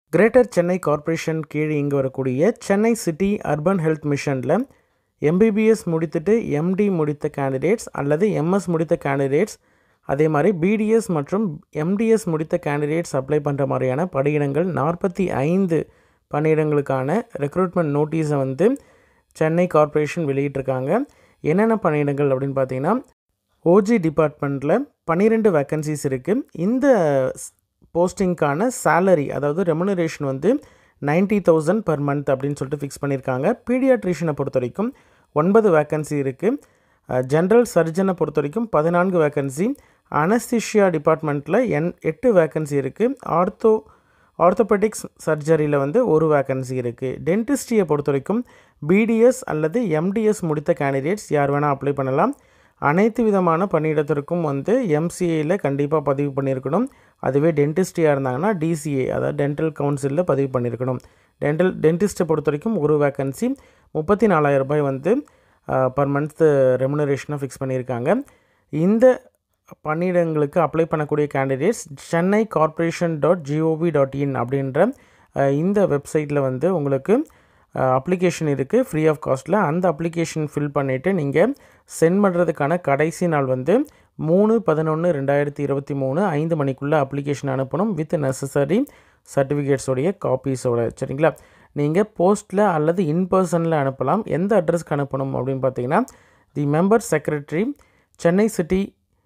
greater Chennai corporation கீழ் இங்கே வரக்கூடிய சென்னை சிட்டி அர்பன் ஹெல்த் மிஷனில் எம்பிபிஎஸ் முடித்துட்டு எம்டி முடித்த கேண்டிடேட்ஸ் அல்லது எம்எஸ் முடித்த கேண்டிடேட்ஸ் அதே மாதிரி பிடிஎஸ் மற்றும் எம்டிஎஸ் முடித்த கேண்டிடேட்ஸ் அப்ளை பண்ணுற மாதிரியான பணியிடங்கள் நாற்பத்தி ஐந்து பணியிடங்களுக்கான ரெக்ரூட்மெண்ட் நோட்டீஸை வந்து சென்னை கார்ப்பரேஷன் வெளியிட்டிருக்காங்க என்னென்ன பணியிடங்கள் அப்படின்னு பார்த்தீங்கன்னா ஓஜி டிபார்ட்மெண்ட்டில் பன்னிரெண்டு வேக்கன்சிஸ் இருக்குது இந்த போஸ்டிங்க்கான சேலரி அதாவது ரெமுனரேஷன் வந்து நைன்ட்டி தௌசண்ட் பர் மந்த் அப்படின்னு சொல்லிட்டு ஃபிக்ஸ் பண்ணியிருக்காங்க பீடியாட்ரிஷனை பொறுத்த வரைக்கும் ஒன்பது வேக்கன்சி இருக்குது ஜென்ரல் சர்ஜனை பொறுத்த வரைக்கும் பதினான்கு வேக்கன்சி அனஸ்திஷியா டிபார்ட்மெண்ட்டில் என் எட்டு வேக்கன்சி இருக்குது ஆர்த்தோ ஆர்த்தோபெடிக்ஸ் சர்ஜரியில் வந்து ஒரு வேக்கன்சி இருக்குது டென்டிஸ்ட்ரியை பொறுத்த வரைக்கும் பிடிஎஸ் அல்லது எம்டிஎஸ் முடித்த கேண்டிடேட்ஸ் யார் வேணால் அப்ளை பண்ணலாம் அனைத்து விதமான பணியிடத்திற்கும் வந்து எம்சிஏயில் கண்டிப்பாக பதிவு பண்ணியிருக்கணும் அதுவே டென்டிஸ்டியாக இருந்தாங்கன்னா டிசிஏ அதாவது டென்டல் கவுன்சிலில் பதிவு பண்ணியிருக்கணும் டென்டல் டென்டிஸ்ட்டை பொறுத்த வரைக்கும் ஒரு வேக்கன்சி முப்பத்தி நாலாயிரம் ரூபாய் வந்து பர் மந்த் ரெமுனரேஷனை ஃபிக்ஸ் பண்ணியிருக்காங்க இந்த பணியிடங்களுக்கு அப்ளை பண்ணக்கூடிய candidates Chennai corporation dot G O V dot in அப்படின்ற இந்த வெப்சைட்டில் வந்து உங்களுக்கு அப்ளிகேஷன் இருக்குது ஃப்ரீ ஆஃப் காஸ்ட்டில் அந்த அப்ளிகேஷன் ஃபில் பண்ணிவிட்டு நீங்கள் சென்ட் பண்ணுறதுக்கான கடைசி நாள் வந்து மூணு பதினொன்று ரெண்டாயிரத்தி இருபத்தி மூணு ஐந்து மணிக்குள்ளே அப்ளிகேஷன் அனுப்பணும் வித் நெசசரி சர்டிஃபிகேட்ஸோடைய காப்பீஸோட சரிங்களா நீங்கள் போஸ்ட்டில் அல்லது இன் பர்சனில் அனுப்பலாம் எந்த அட்ரஸ்க்கு அனுப்பணும் அப்படின்னு பார்த்தீங்கன்னா the member secretary Chennai city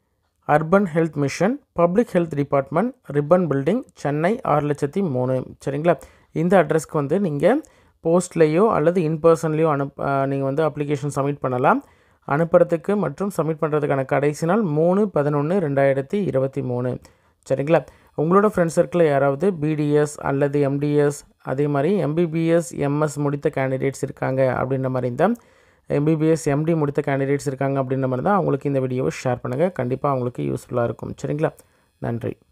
urban health mission public health department Ripon Building Chennai ஆறு லட்சத்தி மூணு சரிங்களா இந்த அட்ரஸ்க்கு வந்து நீங்கள் போஸ்ட்லேயோ அல்லது இன் பர்சன்லேயோ அனுப் நீங்கள் வந்து அப்ளிகேஷன் சப்மிட் பண்ணலாம் அனுப்புறதுக்கு மற்றும் சப்மிட் பண்ணுறதுக்கான கடைசி நாள் மூணு பதினொன்று ரெண்டாயிரத்தி இருபத்தி மூணு சரிங்களா உங்களோட ஃப்ரெண்ட் சர்க்கிளில் யாராவது பிடிஎஸ் அல்லது எம்டிஎஸ் அதே மாதிரி எம்பிபிஎஸ் எம்எஸ் முடித்த கேண்டிடேட்ஸ் இருக்காங்க அப்படின்ற மாதிரி இருந்தால் எம்பிபிஎஸ் எம்டி முடித்த கேண்டிடேட்ஸ் இருக்காங்க அப்படின்ற மாதிரி தான் அவங்களுக்கு இந்த வீடியோவை ஷேர் பண்ணுங்கள் கண்டிப்பாக அவங்களுக்கு யூஸ்ஃபுல்லாக இருக்கும் சரிங்களா நன்றி